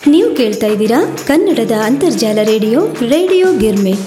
ನೀವು ಕೇಳ್ತಾ ಇದ್ದೀರಾ ಕನ್ನಡದ ಅಂತರ್ಜಾಲ ರೇಡಿಯೋ ರೇಡಿಯೋ ಗಿರ್ಮಿಟ್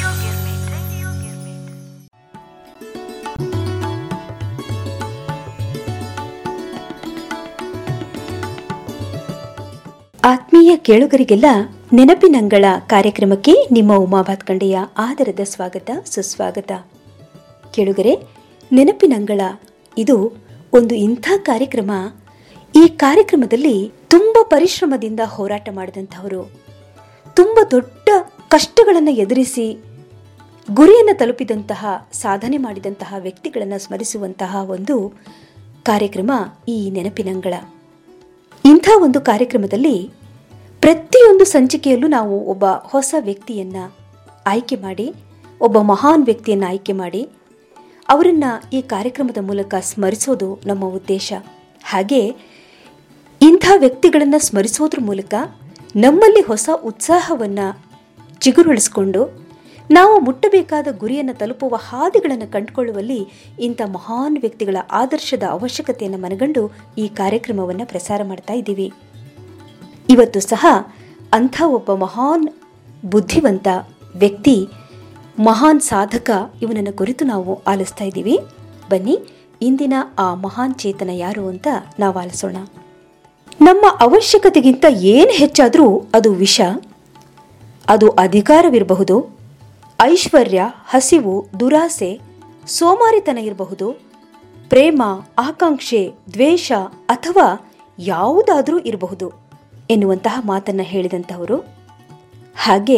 ಆತ್ಮೀಯ ಕೇಳುಗರಿಗೆಲ್ಲ ನೆನಪಿನಂಗಳ ಕಾರ್ಯಕ್ರಮಕ್ಕೆ ನಿಮ್ಮ ಉಮಾ ಭಾತ್ಕಂಡೆಯ ಆದರದ ಸ್ವಾಗತ ಸುಸ್ವಾಗತ ಕೇಳುಗರೆ ನೆನಪಿನಂಗಳ ಇದು ಒಂದು ಇಂಥ ಕಾರ್ಯಕ್ರಮ ಈ ಕಾರ್ಯಕ್ರಮದಲ್ಲಿ ತುಂಬ ಪರಿಶ್ರಮದಿಂದ ಹೋರಾಟ ಮಾಡಿದಂಥವರು ತುಂಬ ದೊಡ್ಡ ಕಷ್ಟಗಳನ್ನು ಎದುರಿಸಿ ಗುರಿಯನ್ನು ತಲುಪಿದಂತಹ ಸಾಧನೆ ಮಾಡಿದಂತಹ ವ್ಯಕ್ತಿಗಳನ್ನು ಸ್ಮರಿಸುವಂತಹ ಒಂದು ಕಾರ್ಯಕ್ರಮ ಈ ನೆನಪಿನಂಗಳ ಇಂಥ ಒಂದು ಕಾರ್ಯಕ್ರಮದಲ್ಲಿ ಪ್ರತಿಯೊಂದು ಸಂಚಿಕೆಯಲ್ಲೂ ನಾವು ಒಬ್ಬ ಹೊಸ ವ್ಯಕ್ತಿಯನ್ನ ಆಯ್ಕೆ ಮಾಡಿ ಒಬ್ಬ ಮಹಾನ್ ವ್ಯಕ್ತಿಯನ್ನು ಆಯ್ಕೆ ಮಾಡಿ ಅವರನ್ನ ಈ ಕಾರ್ಯಕ್ರಮದ ಮೂಲಕ ಸ್ಮರಿಸೋದು ನಮ್ಮ ಉದ್ದೇಶ ಹಾಗೆ ಇಂಥ ವ್ಯಕ್ತಿಗಳನ್ನು ಸ್ಮರಿಸೋದ್ರ ಮೂಲಕ ನಮ್ಮಲ್ಲಿ ಹೊಸ ಉತ್ಸಾಹವನ್ನು ಚಿಗುರೊಳಿಸ್ಕೊಂಡು ನಾವು ಮುಟ್ಟಬೇಕಾದ ಗುರಿಯನ್ನು ತಲುಪುವ ಹಾದಿಗಳನ್ನು ಕಂಡುಕೊಳ್ಳುವಲ್ಲಿ ಇಂಥ ಮಹಾನ್ ವ್ಯಕ್ತಿಗಳ ಆದರ್ಶದ ಅವಶ್ಯಕತೆಯನ್ನು ಮನಗಂಡು ಈ ಕಾರ್ಯಕ್ರಮವನ್ನು ಪ್ರಸಾರ ಮಾಡ್ತಾ ಇದ್ದೀವಿ ಇವತ್ತು ಸಹ ಅಂಥ ಒಬ್ಬ ಮಹಾನ್ ಬುದ್ಧಿವಂತ ವ್ಯಕ್ತಿ ಮಹಾನ್ ಸಾಧಕ ಇವನನ್ನು ಕುರಿತು ನಾವು ಆಲಿಸ್ತಾ ಇದ್ದೀವಿ ಬನ್ನಿ ಇಂದಿನ ಆ ಮಹಾನ್ ಚೇತನ ಯಾರು ಅಂತ ನಾವು ಆಲಿಸೋಣ ನಮ್ಮ ಅವಶ್ಯಕತೆಗಿಂತ ಏನು ಹೆಚ್ಚಾದರೂ ಅದು ವಿಷ ಅದು ಅಧಿಕಾರವಿರಬಹುದು ಐಶ್ವರ್ಯ ಹಸಿವು ದುರಾಸೆ ಸೋಮಾರಿತನ ಇರಬಹುದು ಪ್ರೇಮ ಆಕಾಂಕ್ಷೆ ದ್ವೇಷ ಅಥವಾ ಯಾವುದಾದರೂ ಇರಬಹುದು ಎನ್ನುವಂತಹ ಮಾತನ್ನ ಹೇಳಿದಂತಹವರು ಹಾಗೆ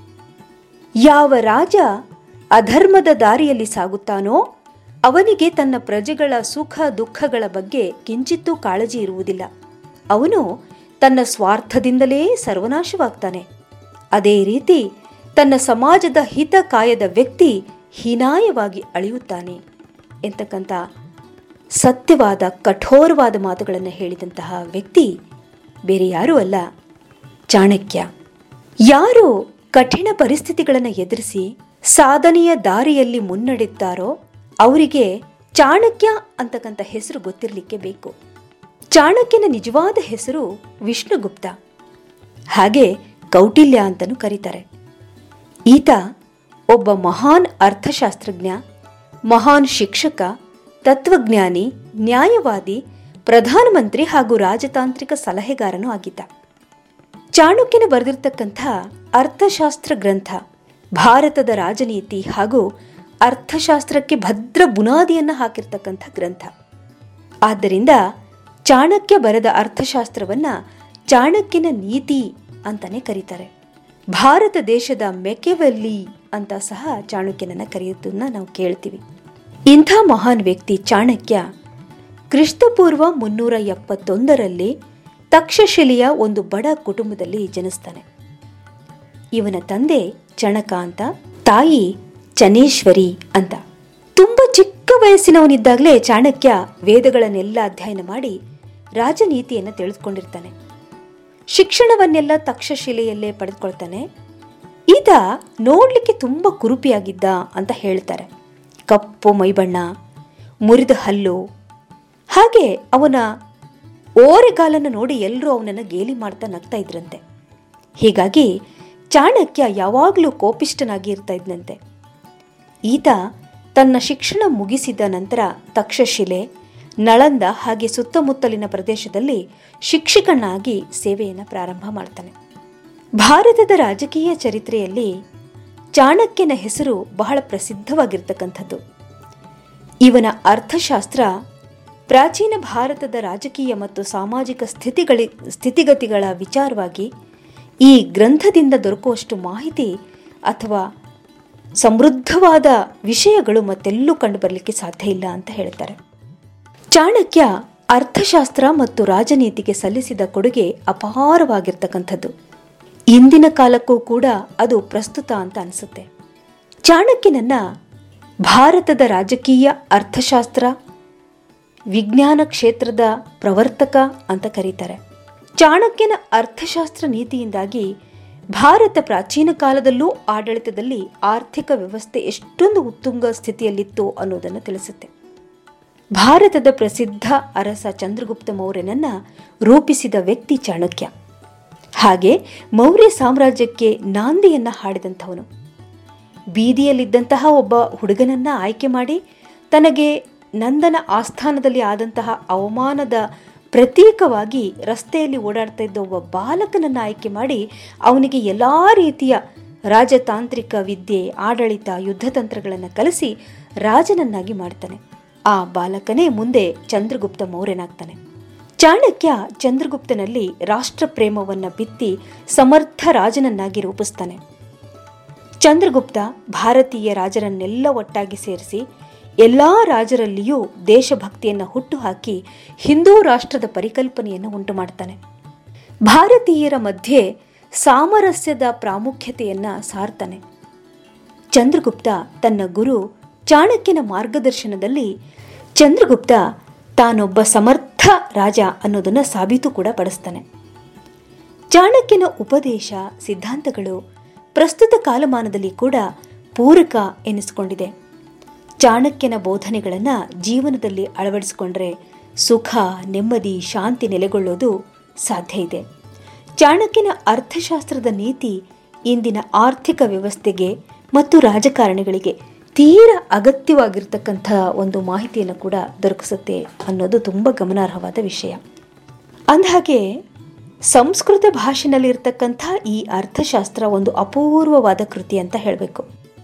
ಯಾವ ರಾಜ ಅಧರ್ಮದ ದಾರಿಯಲ್ಲಿ ಸಾಗುತ್ತಾನೋ ಅವನಿಗೆ ತನ್ನ ಪ್ರಜೆಗಳ ಸುಖ ದುಃಖಗಳ ಬಗ್ಗೆ ಕಿಂಚಿತ್ತೂ ಕಾಳಜಿ ಇರುವುದಿಲ್ಲ ಅವನು ತನ್ನ ಸ್ವಾರ್ಥದಿಂದಲೇ ಸರ್ವನಾಶವಾಗ್ತಾನೆ ಅದೇ ರೀತಿ ತನ್ನ ಸಮಾಜದ ಹಿತ ಕಾಯದ ವ್ಯಕ್ತಿ ಹೀನಾಯವಾಗಿ ಅಳೆಯುತ್ತಾನೆ ಎಂತಕ್ಕಂಥ ಸತ್ಯವಾದ ಕಠೋರವಾದ ಮಾತುಗಳನ್ನು ಹೇಳಿದಂತಹ ವ್ಯಕ್ತಿ ಬೇರೆ ಯಾರೂ ಅಲ್ಲ ಚಾಣಕ್ಯ ಯಾರು ಕಠಿಣ ಪರಿಸ್ಥಿತಿಗಳನ್ನು ಎದುರಿಸಿ ಸಾಧನೆಯ ದಾರಿಯಲ್ಲಿ ಮುನ್ನಡೆಯುತ್ತಾರೋ ಅವರಿಗೆ ಚಾಣಕ್ಯ ಅಂತಕ್ಕಂಥ ಹೆಸರು ಗೊತ್ತಿರಲಿಕ್ಕೆ ಬೇಕು ಚಾಣಕ್ಯನ ನಿಜವಾದ ಹೆಸರು ವಿಷ್ಣುಗುಪ್ತ ಹಾಗೆ ಕೌಟಿಲ್ಯ ಅಂತಲೂ ಕರೀತಾರೆ ಈತ ಒಬ್ಬ ಮಹಾನ್ ಅರ್ಥಶಾಸ್ತ್ರಜ್ಞ ಮಹಾನ್ ಶಿಕ್ಷಕ ತತ್ವಜ್ಞಾನಿ ನ್ಯಾಯವಾದಿ ಪ್ರಧಾನಮಂತ್ರಿ ಹಾಗೂ ರಾಜತಾಂತ್ರಿಕ ಸಲಹೆಗಾರನೂ ಆಗಿದ್ದ ಚಾಣಕ್ಯನ ಬರೆದಿರ್ತಕ್ಕಂಥ ಅರ್ಥಶಾಸ್ತ್ರ ಗ್ರಂಥ ಭಾರತದ ರಾಜನೀತಿ ಹಾಗೂ ಅರ್ಥಶಾಸ್ತ್ರಕ್ಕೆ ಭದ್ರ ಬುನಾದಿಯನ್ನು ಹಾಕಿರ್ತಕ್ಕಂಥ ಗ್ರಂಥ ಆದ್ದರಿಂದ ಚಾಣಕ್ಯ ಬರೆದ ಅರ್ಥಶಾಸ್ತ್ರವನ್ನ ಚಾಣಕ್ಯನ ನೀತಿ ಅಂತಾನೆ ಕರೀತಾರೆ ಭಾರತ ದೇಶದ ಮೆಕೆವೆಲ್ಲಿ ಅಂತ ಸಹ ಚಾಣಕ್ಯನನ್ನ ಕರೆಯುವುದನ್ನ ನಾವು ಕೇಳ್ತೀವಿ ಇಂಥ ಮಹಾನ್ ವ್ಯಕ್ತಿ ಚಾಣಕ್ಯ ಕ್ರಿಸ್ತಪೂರ್ವ ಮುನ್ನೂರ ಎಪ್ಪತ್ತೊಂದರಲ್ಲಿ ತಕ್ಷಶಿಲೆಯ ಒಂದು ಬಡ ಕುಟುಂಬದಲ್ಲಿ ಜನಿಸ್ತಾನೆ ಇವನ ತಂದೆ ಚಣಕ ಅಂತ ತಾಯಿ ಚನೇಶ್ವರಿ ಅಂತ ತುಂಬಾ ಚಿಕ್ಕ ವಯಸ್ಸಿನವನಿದ್ದಾಗಲೇ ಚಾಣಕ್ಯ ವೇದಗಳನ್ನೆಲ್ಲ ಅಧ್ಯಯನ ಮಾಡಿ ರಾಜನೀತಿಯನ್ನು ತಿಳಿದುಕೊಂಡಿರ್ತಾನೆ ಶಿಕ್ಷಣವನ್ನೆಲ್ಲ ತಕ್ಷಶಿಲೆಯಲ್ಲೇ ಪಡೆದುಕೊಳ್ತಾನೆ ಈತ ನೋಡ್ಲಿಕ್ಕೆ ತುಂಬಾ ಕುರುಪಿಯಾಗಿದ್ದ ಅಂತ ಹೇಳ್ತಾರೆ ಕಪ್ಪು ಮೈಬಣ್ಣ ಮುರಿದ ಹಲ್ಲು ಹಾಗೆ ಅವನ ಓರೆಗಾಲನ್ನು ನೋಡಿ ಎಲ್ಲರೂ ಅವನನ್ನು ಗೇಲಿ ಮಾಡ್ತಾ ನಗ್ತಾ ಇದ್ರಂತೆ ಹೀಗಾಗಿ ಚಾಣಕ್ಯ ಯಾವಾಗಲೂ ಕೋಪಿಷ್ಟನಾಗಿ ಇರ್ತಾ ಇದ್ನಂತೆ ಈತ ತನ್ನ ಶಿಕ್ಷಣ ಮುಗಿಸಿದ ನಂತರ ತಕ್ಷಶಿಲೆ ನಳಂದ ಹಾಗೆ ಸುತ್ತಮುತ್ತಲಿನ ಪ್ರದೇಶದಲ್ಲಿ ಶಿಕ್ಷಕನಾಗಿ ಸೇವೆಯನ್ನು ಪ್ರಾರಂಭ ಮಾಡ್ತಾನೆ ಭಾರತದ ರಾಜಕೀಯ ಚರಿತ್ರೆಯಲ್ಲಿ ಚಾಣಕ್ಯನ ಹೆಸರು ಬಹಳ ಪ್ರಸಿದ್ಧವಾಗಿರ್ತಕ್ಕಂಥದ್ದು ಇವನ ಅರ್ಥಶಾಸ್ತ್ರ ಪ್ರಾಚೀನ ಭಾರತದ ರಾಜಕೀಯ ಮತ್ತು ಸಾಮಾಜಿಕ ಸ್ಥಿತಿಗಳಿ ಸ್ಥಿತಿಗತಿಗಳ ವಿಚಾರವಾಗಿ ಈ ಗ್ರಂಥದಿಂದ ದೊರಕುವಷ್ಟು ಮಾಹಿತಿ ಅಥವಾ ಸಮೃದ್ಧವಾದ ವಿಷಯಗಳು ಮತ್ತೆಲ್ಲೂ ಕಂಡುಬರಲಿಕ್ಕೆ ಸಾಧ್ಯ ಇಲ್ಲ ಅಂತ ಹೇಳ್ತಾರೆ ಚಾಣಕ್ಯ ಅರ್ಥಶಾಸ್ತ್ರ ಮತ್ತು ರಾಜನೀತಿಗೆ ಸಲ್ಲಿಸಿದ ಕೊಡುಗೆ ಅಪಾರವಾಗಿರ್ತಕ್ಕಂಥದ್ದು ಇಂದಿನ ಕಾಲಕ್ಕೂ ಕೂಡ ಅದು ಪ್ರಸ್ತುತ ಅಂತ ಅನಿಸುತ್ತೆ ಚಾಣಕ್ಯನನ್ನ ಭಾರತದ ರಾಜಕೀಯ ಅರ್ಥಶಾಸ್ತ್ರ ವಿಜ್ಞಾನ ಕ್ಷೇತ್ರದ ಪ್ರವರ್ತಕ ಅಂತ ಕರೀತಾರೆ ಚಾಣಕ್ಯನ ಅರ್ಥಶಾಸ್ತ್ರ ನೀತಿಯಿಂದಾಗಿ ಭಾರತ ಪ್ರಾಚೀನ ಕಾಲದಲ್ಲೂ ಆಡಳಿತದಲ್ಲಿ ಆರ್ಥಿಕ ವ್ಯವಸ್ಥೆ ಎಷ್ಟೊಂದು ಉತ್ತುಂಗ ಸ್ಥಿತಿಯಲ್ಲಿತ್ತು ಅನ್ನೋದನ್ನು ತಿಳಿಸುತ್ತೆ ಭಾರತದ ಪ್ರಸಿದ್ಧ ಅರಸ ಚಂದ್ರಗುಪ್ತ ಮೌರ್ಯನನ್ನ ರೂಪಿಸಿದ ವ್ಯಕ್ತಿ ಚಾಣಕ್ಯ ಹಾಗೆ ಮೌರ್ಯ ಸಾಮ್ರಾಜ್ಯಕ್ಕೆ ನಾಂದಿಯನ್ನ ಹಾಡಿದಂಥವನು ಬೀದಿಯಲ್ಲಿದ್ದಂತಹ ಒಬ್ಬ ಹುಡುಗನನ್ನ ಆಯ್ಕೆ ಮಾಡಿ ತನಗೆ ನಂದನ ಆಸ್ಥಾನದಲ್ಲಿ ಆದಂತಹ ಅವಮಾನದ ಪ್ರತೀಕವಾಗಿ ರಸ್ತೆಯಲ್ಲಿ ಓಡಾಡ್ತಾ ಇದ್ದ ಒಬ್ಬ ಬಾಲಕನನ್ನ ಆಯ್ಕೆ ಮಾಡಿ ಅವನಿಗೆ ಎಲ್ಲ ರೀತಿಯ ರಾಜತಾಂತ್ರಿಕ ವಿದ್ಯೆ ಆಡಳಿತ ಯುದ್ಧತಂತ್ರಗಳನ್ನು ಕಲಿಸಿ ರಾಜನನ್ನಾಗಿ ಮಾಡ್ತಾನೆ ಆ ಬಾಲಕನೇ ಮುಂದೆ ಚಂದ್ರಗುಪ್ತ ಮೌರ್ಯನಾಗ್ತಾನೆ ಚಾಣಕ್ಯ ಚಂದ್ರಗುಪ್ತನಲ್ಲಿ ರಾಷ್ಟ್ರ ಪ್ರೇಮವನ್ನ ಬಿತ್ತಿ ಸಮರ್ಥ ರಾಜನನ್ನಾಗಿ ರೂಪಿಸ್ತಾನೆ ಚಂದ್ರಗುಪ್ತ ಭಾರತೀಯ ರಾಜರನ್ನೆಲ್ಲ ಒಟ್ಟಾಗಿ ಸೇರಿಸಿ ಎಲ್ಲಾ ರಾಜರಲ್ಲಿಯೂ ದೇಶಭಕ್ತಿಯನ್ನು ಹುಟ್ಟುಹಾಕಿ ಹಿಂದೂ ರಾಷ್ಟ್ರದ ಪರಿಕಲ್ಪನೆಯನ್ನು ಉಂಟು ಮಾಡ್ತಾನೆ ಭಾರತೀಯರ ಮಧ್ಯೆ ಸಾಮರಸ್ಯದ ಪ್ರಾಮುಖ್ಯತೆಯನ್ನ ಸಾರ್ತಾನೆ ಚಂದ್ರಗುಪ್ತ ತನ್ನ ಗುರು ಚಾಣಕ್ಯನ ಮಾರ್ಗದರ್ಶನದಲ್ಲಿ ಚಂದ್ರಗುಪ್ತ ತಾನೊಬ್ಬ ಸಮರ್ಥ ರಾಜ ಅನ್ನೋದನ್ನ ಸಾಬೀತು ಕೂಡ ಪಡಿಸ್ತಾನೆ ಚಾಣಕ್ಯನ ಉಪದೇಶ ಸಿದ್ಧಾಂತಗಳು ಪ್ರಸ್ತುತ ಕಾಲಮಾನದಲ್ಲಿ ಕೂಡ ಪೂರಕ ಎನಿಸಿಕೊಂಡಿದೆ ಚಾಣಕ್ಯನ ಬೋಧನೆಗಳನ್ನು ಜೀವನದಲ್ಲಿ ಅಳವಡಿಸಿಕೊಂಡ್ರೆ ಸುಖ ನೆಮ್ಮದಿ ಶಾಂತಿ ನೆಲೆಗೊಳ್ಳೋದು ಸಾಧ್ಯ ಇದೆ ಚಾಣಕ್ಯನ ಅರ್ಥಶಾಸ್ತ್ರದ ನೀತಿ ಇಂದಿನ ಆರ್ಥಿಕ ವ್ಯವಸ್ಥೆಗೆ ಮತ್ತು ರಾಜಕಾರಣಿಗಳಿಗೆ ತೀರ ಅಗತ್ಯವಾಗಿರ್ತಕ್ಕಂಥ ಒಂದು ಮಾಹಿತಿಯನ್ನು ಕೂಡ ದೊರಕಿಸುತ್ತೆ ಅನ್ನೋದು ತುಂಬ ಗಮನಾರ್ಹವಾದ ವಿಷಯ ಅಂದಹಾಗೆ ಸಂಸ್ಕೃತ ಭಾಷೆನಲ್ಲಿರ್ತಕ್ಕಂಥ ಈ ಅರ್ಥಶಾಸ್ತ್ರ ಒಂದು ಅಪೂರ್ವವಾದ ಕೃತಿ ಅಂತ ಹೇಳಬೇಕು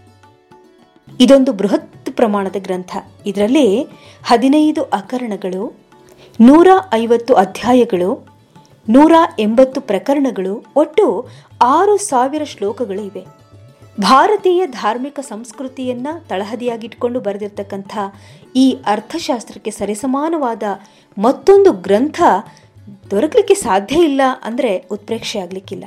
ಇದೊಂದು ಬೃಹತ್ ಪ್ರಮಾಣದ ಗ್ರಂಥ ಇದರಲ್ಲಿ ಹದಿನೈದು ಅಕರಣಗಳು ನೂರ ಐವತ್ತು ಅಧ್ಯಾಯಗಳು ನೂರ ಎಂಬತ್ತು ಪ್ರಕರಣಗಳು ಒಟ್ಟು ಆರು ಸಾವಿರ ಶ್ಲೋಕಗಳು ಇವೆ ಭಾರತೀಯ ಧಾರ್ಮಿಕ ಸಂಸ್ಕೃತಿಯನ್ನ ತಳಹದಿಯಾಗಿಟ್ಕೊಂಡು ಬರೆದಿರ್ತಕ್ಕಂಥ ಈ ಅರ್ಥಶಾಸ್ತ್ರಕ್ಕೆ ಸರಿಸಮಾನವಾದ ಮತ್ತೊಂದು ಗ್ರಂಥ ದೊರಕಲಿಕ್ಕೆ ಸಾಧ್ಯ ಇಲ್ಲ ಅಂದರೆ ಉತ್ಪ್ರೇಕ್ಷೆ ಆಗಲಿಕ್ಕಿಲ್ಲ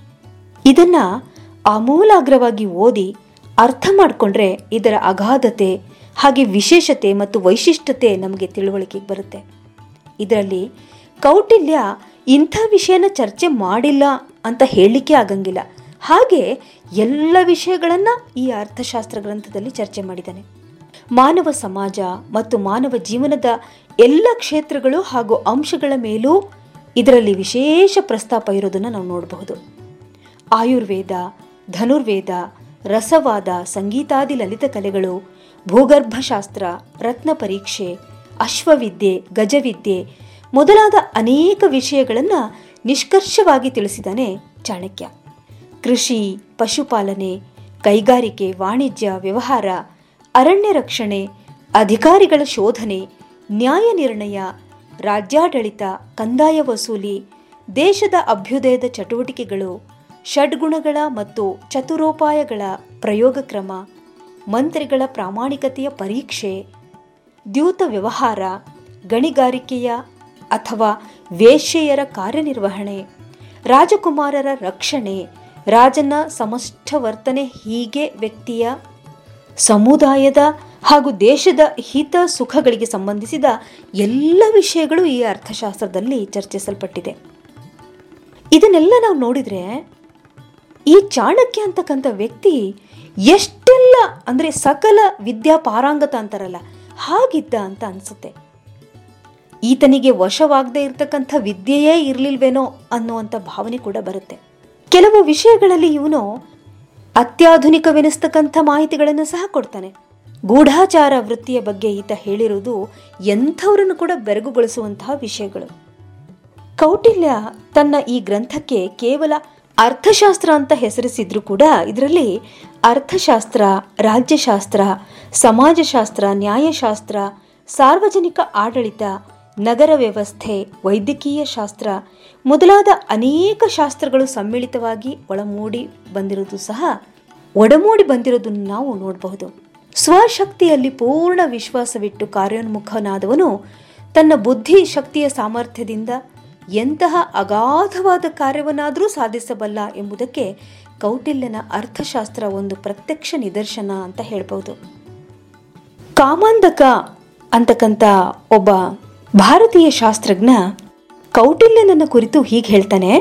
ಇದನ್ನ ಆಮೂಲಾಗ್ರವಾಗಿ ಓದಿ ಅರ್ಥ ಮಾಡಿಕೊಂಡ್ರೆ ಇದರ ಅಗಾಧತೆ ಹಾಗೆ ವಿಶೇಷತೆ ಮತ್ತು ವೈಶಿಷ್ಟ್ಯತೆ ನಮಗೆ ತಿಳುವಳಿಕೆಗೆ ಬರುತ್ತೆ ಇದರಲ್ಲಿ ಕೌಟಿಲ್ಯ ಇಂಥ ವಿಷಯನ ಚರ್ಚೆ ಮಾಡಿಲ್ಲ ಅಂತ ಹೇಳಲಿಕ್ಕೆ ಆಗಂಗಿಲ್ಲ ಹಾಗೆ ಎಲ್ಲ ವಿಷಯಗಳನ್ನು ಈ ಅರ್ಥಶಾಸ್ತ್ರ ಗ್ರಂಥದಲ್ಲಿ ಚರ್ಚೆ ಮಾಡಿದ್ದಾನೆ ಮಾನವ ಸಮಾಜ ಮತ್ತು ಮಾನವ ಜೀವನದ ಎಲ್ಲ ಕ್ಷೇತ್ರಗಳು ಹಾಗೂ ಅಂಶಗಳ ಮೇಲೂ ಇದರಲ್ಲಿ ವಿಶೇಷ ಪ್ರಸ್ತಾಪ ಇರೋದನ್ನು ನಾವು ನೋಡಬಹುದು ಆಯುರ್ವೇದ ಧನುರ್ವೇದ ರಸವಾದ ಸಂಗೀತಾದಿ ಲಲಿತ ಕಲೆಗಳು ಭೂಗರ್ಭಶಾಸ್ತ್ರ ರತ್ನ ಪರೀಕ್ಷೆ ಅಶ್ವವಿದ್ಯೆ ಗಜವಿದ್ಯೆ ಮೊದಲಾದ ಅನೇಕ ವಿಷಯಗಳನ್ನು ನಿಷ್ಕರ್ಷವಾಗಿ ತಿಳಿಸಿದಾನೆ ಚಾಣಕ್ಯ ಕೃಷಿ ಪಶುಪಾಲನೆ ಕೈಗಾರಿಕೆ ವಾಣಿಜ್ಯ ವ್ಯವಹಾರ ಅರಣ್ಯ ರಕ್ಷಣೆ ಅಧಿಕಾರಿಗಳ ಶೋಧನೆ ನ್ಯಾಯ ನಿರ್ಣಯ ರಾಜ್ಯಾಡಳಿತ ಕಂದಾಯ ವಸೂಲಿ ದೇಶದ ಅಭ್ಯುದಯದ ಚಟುವಟಿಕೆಗಳು ಷಡ್ಗುಣಗಳ ಮತ್ತು ಚತುರೋಪಾಯಗಳ ಪ್ರಯೋಗ ಕ್ರಮ ಮಂತ್ರಿಗಳ ಪ್ರಾಮಾಣಿಕತೆಯ ಪರೀಕ್ಷೆ ದ್ಯೂತ ವ್ಯವಹಾರ ಗಣಿಗಾರಿಕೆಯ ಅಥವಾ ವೇಶ್ಯೆಯರ ಕಾರ್ಯನಿರ್ವಹಣೆ ರಾಜಕುಮಾರರ ರಕ್ಷಣೆ ರಾಜನ ಸಮಷ್ಠ ವರ್ತನೆ ಹೀಗೆ ವ್ಯಕ್ತಿಯ ಸಮುದಾಯದ ಹಾಗೂ ದೇಶದ ಹಿತ ಸುಖಗಳಿಗೆ ಸಂಬಂಧಿಸಿದ ಎಲ್ಲ ವಿಷಯಗಳು ಈ ಅರ್ಥಶಾಸ್ತ್ರದಲ್ಲಿ ಚರ್ಚಿಸಲ್ಪಟ್ಟಿದೆ ಇದನ್ನೆಲ್ಲ ನಾವು ನೋಡಿದ್ರೆ ಈ ಚಾಣಕ್ಯ ಅಂತಕ್ಕಂಥ ವ್ಯಕ್ತಿ ಎಷ್ಟೆಲ್ಲ ಅಂದರೆ ಸಕಲ ವಿದ್ಯಾ ಪಾರಂಗತ ಅಂತಾರಲ್ಲ ಹಾಗಿದ್ದ ಅಂತ ಅನ್ಸುತ್ತೆ ಈತನಿಗೆ ವಶವಾಗದೇ ಇರತಕ್ಕಂಥ ವಿದ್ಯೆಯೇ ಇರಲಿಲ್ವೇನೋ ಅನ್ನುವಂಥ ಭಾವನೆ ಕೂಡ ಬರುತ್ತೆ ಕೆಲವು ವಿಷಯಗಳಲ್ಲಿ ಇವನು ಅತ್ಯಾಧುನಿಕವೆನಿಸ್ತಕ್ಕಂಥ ಮಾಹಿತಿಗಳನ್ನು ಸಹ ಕೊಡ್ತಾನೆ ಗೂಢಾಚಾರ ವೃತ್ತಿಯ ಬಗ್ಗೆ ಈತ ಹೇಳಿರುವುದು ಎಂಥವರನ್ನು ಕೂಡ ಬೆರಗುಗೊಳಿಸುವಂತಹ ವಿಷಯಗಳು ಕೌಟಿಲ್ಯ ತನ್ನ ಈ ಗ್ರಂಥಕ್ಕೆ ಕೇವಲ ಅರ್ಥಶಾಸ್ತ್ರ ಅಂತ ಹೆಸರಿಸಿದ್ರು ಕೂಡ ಇದರಲ್ಲಿ ಅರ್ಥಶಾಸ್ತ್ರ ರಾಜ್ಯಶಾಸ್ತ್ರ ಸಮಾಜಶಾಸ್ತ್ರ ನ್ಯಾಯಶಾಸ್ತ್ರ ಸಾರ್ವಜನಿಕ ಆಡಳಿತ ನಗರ ವ್ಯವಸ್ಥೆ ವೈದ್ಯಕೀಯ ಶಾಸ್ತ್ರ ಮೊದಲಾದ ಅನೇಕ ಶಾಸ್ತ್ರಗಳು ಸಮ್ಮಿಳಿತವಾಗಿ ಒಳಮೂಡಿ ಬಂದಿರೋದು ಸಹ ಒಡಮೂಡಿ ಬಂದಿರೋದನ್ನು ನಾವು ನೋಡಬಹುದು ಸ್ವಶಕ್ತಿಯಲ್ಲಿ ಪೂರ್ಣ ವಿಶ್ವಾಸವಿಟ್ಟು ಕಾರ್ಯೋನ್ಮುಖನಾದವನು ತನ್ನ ಬುದ್ಧಿ ಶಕ್ತಿಯ ಸಾಮರ್ಥ್ಯದಿಂದ ಎಂತಹ ಅಗಾಧವಾದ ಕಾರ್ಯವನ್ನಾದರೂ ಸಾಧಿಸಬಲ್ಲ ಎಂಬುದಕ್ಕೆ ಕೌಟಿಲ್ಯನ ಅರ್ಥಶಾಸ್ತ್ರ ಒಂದು ಪ್ರತ್ಯಕ್ಷ ನಿದರ್ಶನ ಅಂತ ಹೇಳ್ಬೋದು ಕಾಮಾಂಧಕ ಅಂತಕ್ಕಂಥ ಒಬ್ಬ ಭಾರತೀಯ ಶಾಸ್ತ್ರಜ್ಞ ಕೌಟಿಲ್ಯನನ್ನ ಕುರಿತು ಹೀಗೆ ಹೇಳ್ತಾನೆ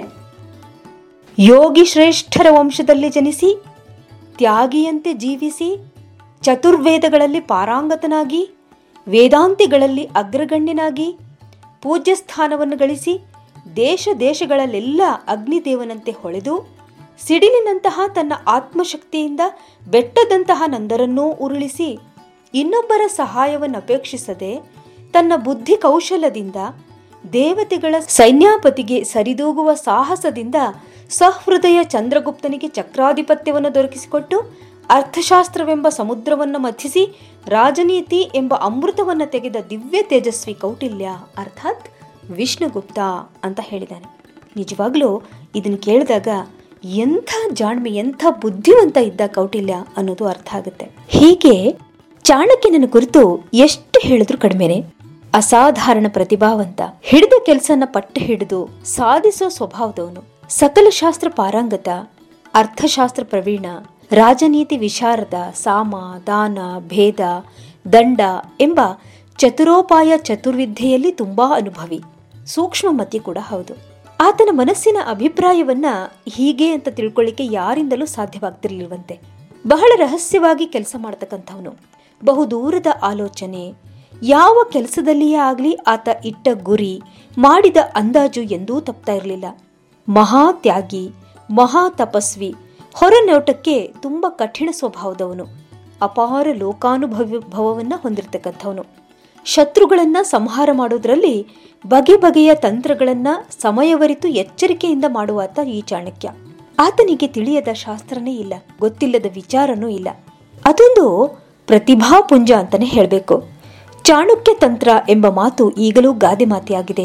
ಯೋಗಿ ಶ್ರೇಷ್ಠರ ವಂಶದಲ್ಲಿ ಜನಿಸಿ ತ್ಯಾಗಿಯಂತೆ ಜೀವಿಸಿ ಚತುರ್ವೇದಗಳಲ್ಲಿ ಪಾರಾಂಗತನಾಗಿ ವೇದಾಂತಿಗಳಲ್ಲಿ ಅಗ್ರಗಣ್ಯನಾಗಿ ಪೂಜ್ಯ ಸ್ಥಾನವನ್ನು ಗಳಿಸಿ ದೇಶ ದೇಶಗಳಲ್ಲೆಲ್ಲ ಅಗ್ನಿದೇವನಂತೆ ಹೊಳೆದು ಸಿಡಿಲಿನಂತಹ ತನ್ನ ಆತ್ಮಶಕ್ತಿಯಿಂದ ಬೆಟ್ಟದಂತಹ ನಂದರನ್ನೂ ಉರುಳಿಸಿ ಇನ್ನೊಬ್ಬರ ಸಹಾಯವನ್ನು ಅಪೇಕ್ಷಿಸದೆ ತನ್ನ ಬುದ್ಧಿ ಕೌಶಲದಿಂದ ದೇವತೆಗಳ ಸೈನ್ಯಾಪತಿಗೆ ಸರಿದೂಗುವ ಸಾಹಸದಿಂದ ಸಹೃದಯ ಚಂದ್ರಗುಪ್ತನಿಗೆ ಚಕ್ರಾಧಿಪತ್ಯವನ್ನು ದೊರಕಿಸಿಕೊಟ್ಟು ಅರ್ಥಶಾಸ್ತ್ರವೆಂಬ ಸಮುದ್ರವನ್ನು ಮಥಿಸಿ ರಾಜನೀತಿ ಎಂಬ ಅಮೃತವನ್ನು ತೆಗೆದ ದಿವ್ಯ ತೇಜಸ್ವಿ ಕೌಟಿಲ್ಯ ಅರ್ಥಾತ್ ವಿಷ್ಣುಗುಪ್ತ ಅಂತ ಹೇಳಿದ್ದಾನೆ ನಿಜವಾಗ್ಲೂ ಇದನ್ನು ಕೇಳಿದಾಗ ಎಂಥ ಜಾಣ್ಮೆ ಎಂಥ ಬುದ್ಧಿವಂತ ಇದ್ದ ಕೌಟಿಲ್ಯ ಅನ್ನೋದು ಅರ್ಥ ಆಗುತ್ತೆ ಹೀಗೆ ಚಾಣಕ್ಯನ ಕುರಿತು ಎಷ್ಟು ಹೇಳಿದ್ರು ಕಡಿಮೆನೆ ಅಸಾಧಾರಣ ಪ್ರತಿಭಾವಂತ ಹಿಡಿದ ಕೆಲಸನ ಪಟ್ಟು ಹಿಡಿದು ಸಾಧಿಸೋ ಸ್ವಭಾವದವನು ಸಕಲ ಶಾಸ್ತ್ರ ಪಾರಂಗತ ಅರ್ಥಶಾಸ್ತ್ರ ಪ್ರವೀಣ ರಾಜನೀತಿ ವಿಶಾರದ ಸಾಮ ದಾನ ಭೇದ ದಂಡ ಎಂಬ ಚತುರೋಪಾಯ ಚತುರ್ವಿದ್ಯೆಯಲ್ಲಿ ತುಂಬಾ ಅನುಭವಿ ಸೂಕ್ಷ್ಮಮತಿ ಕೂಡ ಹೌದು ಆತನ ಮನಸ್ಸಿನ ಅಭಿಪ್ರಾಯವನ್ನ ಹೀಗೆ ಅಂತ ತಿಳ್ಕೊಳ್ಳಿಕ್ಕೆ ಯಾರಿಂದಲೂ ಸಾಧ್ಯವಾಗ್ತಿರ್ಲಿಲ್ವಂತೆ ಬಹಳ ರಹಸ್ಯವಾಗಿ ಕೆಲಸ ಮಾಡ್ತಕ್ಕಂಥವನು ಬಹು ದೂರದ ಆಲೋಚನೆ ಯಾವ ಕೆಲಸದಲ್ಲಿಯೇ ಆಗಲಿ ಆತ ಇಟ್ಟ ಗುರಿ ಮಾಡಿದ ಅಂದಾಜು ಎಂದೂ ತಪ್ತಾ ಇರಲಿಲ್ಲ ಮಹಾ ತ್ಯಾಗಿ ಮಹಾ ತಪಸ್ವಿ ಹೊರನೋಟಕ್ಕೆ ತುಂಬ ಕಠಿಣ ಸ್ವಭಾವದವನು ಅಪಾರ ಲೋಕಾನುಭವವನ್ನ ಹೊಂದಿರತಕ್ಕಂಥವನು ಶತ್ರುಗಳನ್ನ ಸಂಹಾರ ಮಾಡೋದ್ರಲ್ಲಿ ಬಗೆ ಬಗೆಯ ತಂತ್ರಗಳನ್ನ ಸಮಯವರಿತು ಎಚ್ಚರಿಕೆಯಿಂದ ಮಾಡುವಾತ ಈ ಚಾಣಕ್ಯ ಆತನಿಗೆ ತಿಳಿಯದ ಶಾಸ್ತ್ರನೇ ಇಲ್ಲ ಗೊತ್ತಿಲ್ಲದ ವಿಚಾರನೂ ಇಲ್ಲ ಅದೊಂದು ಪ್ರತಿಭಾಪುಂಜ ಅಂತಾನೆ ಹೇಳಬೇಕು ಚಾಣಕ್ಯ ತಂತ್ರ ಎಂಬ ಮಾತು ಈಗಲೂ ಗಾದೆ ಮಾತೆಯಾಗಿದೆ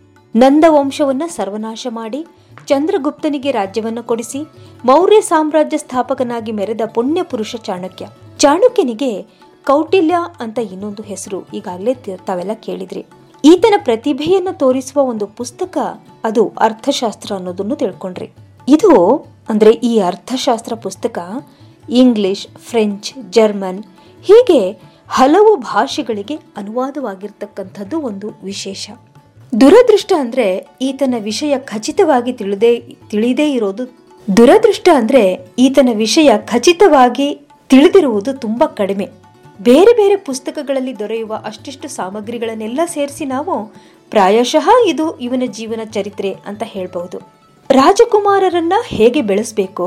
ನಂದ ವಂಶವನ್ನ ಸರ್ವನಾಶ ಮಾಡಿ ಚಂದ್ರಗುಪ್ತನಿಗೆ ರಾಜ್ಯವನ್ನ ಕೊಡಿಸಿ ಮೌರ್ಯ ಸಾಮ್ರಾಜ್ಯ ಸ್ಥಾಪಕನಾಗಿ ಮೆರೆದ ಪುಣ್ಯ ಪುರುಷ ಚಾಣಕ್ಯ ಚಾಣಕ್ಯನಿಗೆ ಕೌಟಿಲ್ಯ ಅಂತ ಇನ್ನೊಂದು ಹೆಸರು ಈಗಾಗಲೇ ತಾವೆಲ್ಲ ಕೇಳಿದ್ರಿ ಈತನ ಪ್ರತಿಭೆಯನ್ನ ತೋರಿಸುವ ಒಂದು ಪುಸ್ತಕ ಅದು ಅರ್ಥಶಾಸ್ತ್ರ ಅನ್ನೋದನ್ನು ತಿಳ್ಕೊಂಡ್ರಿ ಇದು ಅಂದ್ರೆ ಈ ಅರ್ಥಶಾಸ್ತ್ರ ಪುಸ್ತಕ ಇಂಗ್ಲಿಷ್ ಫ್ರೆಂಚ್ ಜರ್ಮನ್ ಹೀಗೆ ಹಲವು ಭಾಷೆಗಳಿಗೆ ಅನುವಾದವಾಗಿರ್ತಕ್ಕಂಥದ್ದು ಒಂದು ವಿಶೇಷ ದುರದೃಷ್ಟ ಅಂದ್ರೆ ಈತನ ವಿಷಯ ಖಚಿತವಾಗಿ ತಿಳಿದೇ ತಿಳಿದೇ ಇರೋದು ದುರದೃಷ್ಟ ಅಂದ್ರೆ ಈತನ ವಿಷಯ ಖಚಿತವಾಗಿ ತಿಳಿದಿರುವುದು ತುಂಬಾ ಕಡಿಮೆ ಬೇರೆ ಬೇರೆ ಪುಸ್ತಕಗಳಲ್ಲಿ ದೊರೆಯುವ ಅಷ್ಟಿಷ್ಟು ಸಾಮಗ್ರಿಗಳನ್ನೆಲ್ಲ ಸೇರಿಸಿ ನಾವು ಪ್ರಾಯಶಃ ಇದು ಇವನ ಜೀವನ ಚರಿತ್ರೆ ಅಂತ ಹೇಳ್ಬಹುದು ರಾಜಕುಮಾರರನ್ನ ಹೇಗೆ ಬೆಳೆಸಬೇಕೋ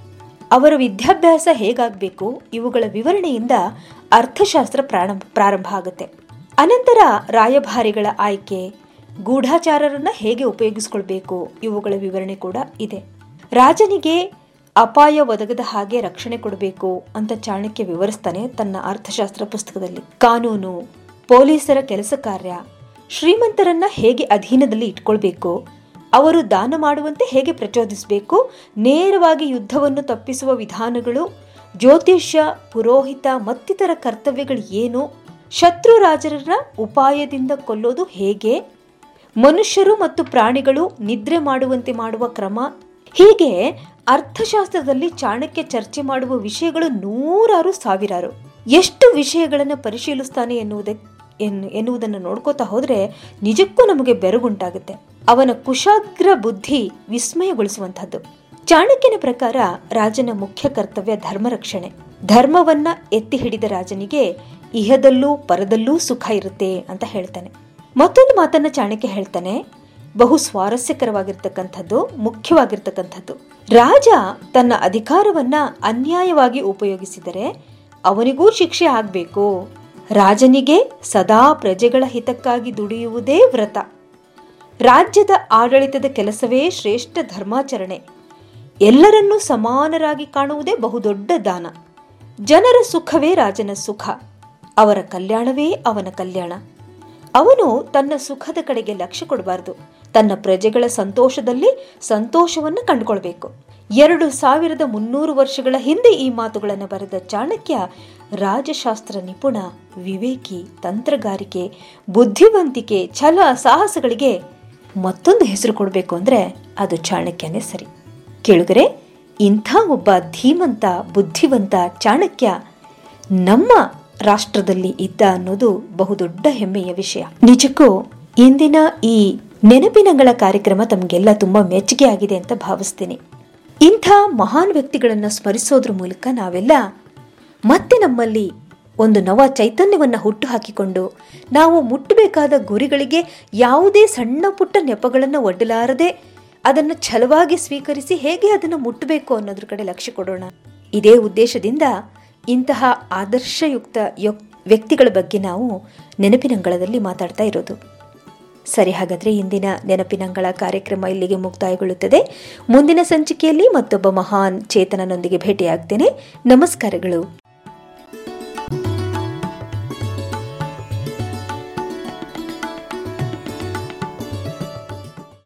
ಅವರ ವಿದ್ಯಾಭ್ಯಾಸ ಹೇಗಾಗಬೇಕು ಇವುಗಳ ವಿವರಣೆಯಿಂದ ಅರ್ಥಶಾಸ್ತ್ರ ಪ್ರಾರಂಭ ಪ್ರಾರಂಭ ಆಗುತ್ತೆ ಅನಂತರ ರಾಯಭಾರಿಗಳ ಆಯ್ಕೆ ಗೂಢಾಚಾರರನ್ನ ಹೇಗೆ ಉಪಯೋಗಿಸ್ಕೊಳ್ಬೇಕು ಇವುಗಳ ವಿವರಣೆ ಕೂಡ ಇದೆ ರಾಜನಿಗೆ ಅಪಾಯ ಒದಗದ ಹಾಗೆ ರಕ್ಷಣೆ ಕೊಡಬೇಕು ಅಂತ ಚಾಣಕ್ಯ ವಿವರಿಸ್ತಾನೆ ತನ್ನ ಅರ್ಥಶಾಸ್ತ್ರ ಪುಸ್ತಕದಲ್ಲಿ ಕಾನೂನು ಪೊಲೀಸರ ಕೆಲಸ ಕಾರ್ಯ ಶ್ರೀಮಂತರನ್ನ ಹೇಗೆ ಅಧೀನದಲ್ಲಿ ಇಟ್ಕೊಳ್ಬೇಕು ಅವರು ದಾನ ಮಾಡುವಂತೆ ಹೇಗೆ ಪ್ರಚೋದಿಸಬೇಕು ನೇರವಾಗಿ ಯುದ್ಧವನ್ನು ತಪ್ಪಿಸುವ ವಿಧಾನಗಳು ಜ್ಯೋತಿಷ್ಯ ಪುರೋಹಿತ ಮತ್ತಿತರ ಕರ್ತವ್ಯಗಳು ಏನು ಶತ್ರು ರಾಜರನ್ನ ಉಪಾಯದಿಂದ ಕೊಲ್ಲೋದು ಹೇಗೆ ಮನುಷ್ಯರು ಮತ್ತು ಪ್ರಾಣಿಗಳು ನಿದ್ರೆ ಮಾಡುವಂತೆ ಮಾಡುವ ಕ್ರಮ ಹೀಗೆ ಅರ್ಥಶಾಸ್ತ್ರದಲ್ಲಿ ಚಾಣಕ್ಯ ಚರ್ಚೆ ಮಾಡುವ ವಿಷಯಗಳು ನೂರಾರು ಸಾವಿರಾರು ಎಷ್ಟು ವಿಷಯಗಳನ್ನು ಪರಿಶೀಲಿಸ್ತಾನೆ ಎನ್ನುವುದೇ ಎನ್ನುವುದನ್ನು ನೋಡ್ಕೋತಾ ಹೋದ್ರೆ ನಿಜಕ್ಕೂ ನಮಗೆ ಬೆರಗುಂಟಾಗುತ್ತೆ ಅವನ ಕುಶಾಗ್ರ ಬುದ್ಧಿ ವಿಸ್ಮಯಗೊಳಿಸುವಂತಹದ್ದು ಚಾಣಕ್ಯನ ಪ್ರಕಾರ ರಾಜನ ಮುಖ್ಯ ಕರ್ತವ್ಯ ಧರ್ಮ ರಕ್ಷಣೆ ಧರ್ಮವನ್ನ ಎತ್ತಿ ಹಿಡಿದ ರಾಜನಿಗೆ ಇಹದಲ್ಲೂ ಪರದಲ್ಲೂ ಸುಖ ಇರುತ್ತೆ ಅಂತ ಹೇಳ್ತಾನೆ ಮತ್ತೊಂದು ಮಾತನ್ನ ಚಾಣಕ್ಯ ಹೇಳ್ತಾನೆ ಬಹು ಸ್ವಾರಸ್ಯಕರವಾಗಿರ್ತಕ್ಕಂಥದ್ದು ಮುಖ್ಯವಾಗಿರ್ತಕ್ಕಂಥದ್ದು ರಾಜ ತನ್ನ ಅಧಿಕಾರವನ್ನ ಅನ್ಯಾಯವಾಗಿ ಉಪಯೋಗಿಸಿದರೆ ಅವನಿಗೂ ಶಿಕ್ಷೆ ಆಗ್ಬೇಕು ರಾಜನಿಗೆ ಸದಾ ಪ್ರಜೆಗಳ ಹಿತಕ್ಕಾಗಿ ದುಡಿಯುವುದೇ ವ್ರತ ರಾಜ್ಯದ ಆಡಳಿತದ ಕೆಲಸವೇ ಶ್ರೇಷ್ಠ ಧರ್ಮಾಚರಣೆ ಎಲ್ಲರನ್ನೂ ಸಮಾನರಾಗಿ ಕಾಣುವುದೇ ಬಹುದೊಡ್ಡ ದಾನ ಜನರ ಸುಖವೇ ರಾಜನ ಸುಖ ಅವರ ಕಲ್ಯಾಣವೇ ಅವನ ಕಲ್ಯಾಣ ಅವನು ತನ್ನ ಸುಖದ ಕಡೆಗೆ ಲಕ್ಷ್ಯ ಕೊಡಬಾರದು ತನ್ನ ಪ್ರಜೆಗಳ ಸಂತೋಷದಲ್ಲಿ ಸಂತೋಷವನ್ನು ಕಂಡುಕೊಳ್ಬೇಕು ಎರಡು ಸಾವಿರದ ಮುನ್ನೂರು ವರ್ಷಗಳ ಹಿಂದೆ ಈ ಮಾತುಗಳನ್ನು ಬರೆದ ಚಾಣಕ್ಯ ರಾಜಶಾಸ್ತ್ರ ನಿಪುಣ ವಿವೇಕಿ ತಂತ್ರಗಾರಿಕೆ ಬುದ್ಧಿವಂತಿಕೆ ಛಲ ಸಾಹಸಗಳಿಗೆ ಮತ್ತೊಂದು ಹೆಸರು ಕೊಡಬೇಕು ಅಂದ್ರೆ ಅದು ಚಾಣಕ್ಯನೇ ಸರಿ ಕೇಳುಗರೆ ಇಂಥ ಒಬ್ಬ ಧೀಮಂತ ಬುದ್ಧಿವಂತ ಚಾಣಕ್ಯ ನಮ್ಮ ರಾಷ್ಟ್ರದಲ್ಲಿ ಇದ್ದ ಅನ್ನೋದು ಬಹುದೊಡ್ಡ ಹೆಮ್ಮೆಯ ವಿಷಯ ನಿಜಕ್ಕೂ ಇಂದಿನ ಈ ನೆನಪಿನಗಳ ಕಾರ್ಯಕ್ರಮ ತಮಗೆಲ್ಲ ತುಂಬಾ ಮೆಚ್ಚುಗೆ ಆಗಿದೆ ಅಂತ ಭಾವಿಸ್ತೀನಿ ಇಂಥ ಮಹಾನ್ ವ್ಯಕ್ತಿಗಳನ್ನ ಸ್ಮರಿಸೋದ್ರ ಮೂಲಕ ನಾವೆಲ್ಲ ಮತ್ತೆ ನಮ್ಮಲ್ಲಿ ಒಂದು ನವ ಚೈತನ್ಯವನ್ನು ಹುಟ್ಟುಹಾಕಿಕೊಂಡು ನಾವು ಮುಟ್ಟಬೇಕಾದ ಗುರಿಗಳಿಗೆ ಯಾವುದೇ ಸಣ್ಣ ಪುಟ್ಟ ನೆಪಗಳನ್ನು ಒಡ್ಡಲಾರದೆ ಅದನ್ನು ಛಲವಾಗಿ ಸ್ವೀಕರಿಸಿ ಹೇಗೆ ಅದನ್ನು ಮುಟ್ಟಬೇಕು ಅನ್ನೋದ್ರ ಕಡೆ ಲಕ್ಷ್ಯ ಕೊಡೋಣ ಇದೇ ಉದ್ದೇಶದಿಂದ ಇಂತಹ ಆದರ್ಶಯುಕ್ತ ಯೊ- ವ್ಯಕ್ತಿಗಳ ಬಗ್ಗೆ ನಾವು ನೆನಪಿನಂಗಳದಲ್ಲಿ ಮಾತಾಡ್ತಾ ಇರೋದು ಸರಿ ಹಾಗಾದ್ರೆ ಇಂದಿನ ನೆನಪಿನಂಗಳ ಕಾರ್ಯಕ್ರಮ ಇಲ್ಲಿಗೆ ಮುಕ್ತಾಯಗೊಳ್ಳುತ್ತದೆ ಮುಂದಿನ ಸಂಚಿಕೆಯಲ್ಲಿ ಮತ್ತೊಬ್ಬ ಮಹಾನ್ ಚೇತನನೊಂದಿಗೆ ಭೇಟಿಯಾಗ್ತೇನೆ ನಮಸ್ಕಾರಗಳು